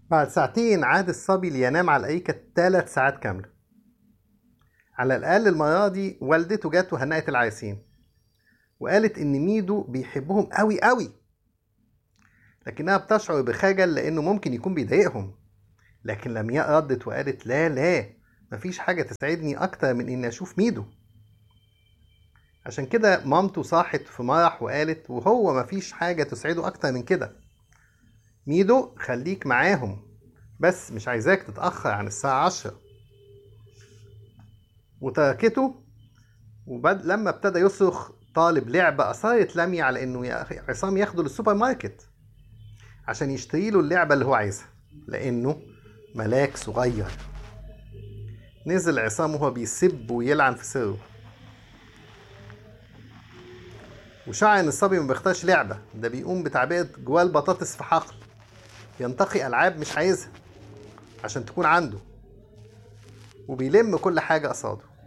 بعد ساعتين عاد الصبي لينام على الأريكة ثلاث ساعات كاملة على الأقل المرة دي والدته جت وهنأت العريسين وقالت إن ميدو بيحبهم قوي قوي لكنها بتشعر بخجل لأنه ممكن يكون بيضايقهم لكن لمياء ردت وقالت لا لا مفيش حاجة تسعدني أكتر من إني أشوف ميدو عشان كده مامته صاحت في مرح وقالت وهو مفيش حاجة تسعده أكتر من كده ميدو خليك معاهم بس مش عايزاك تتأخر عن الساعة عشرة وتركته وبد... لما ابتدى يصرخ طالب لعبة أصرت لمي على إنه يا أخي عصام ياخده للسوبر ماركت عشان يشتري له اللعبة اللي هو عايزها لأنه ملاك صغير نزل عصام وهو بيسب ويلعن في سره وشعر ان الصبي ما بيختارش لعبه ده بيقوم بتعبئه جواه البطاطس في حقل ينتقي العاب مش عايزها عشان تكون عنده وبيلم كل حاجه قصاده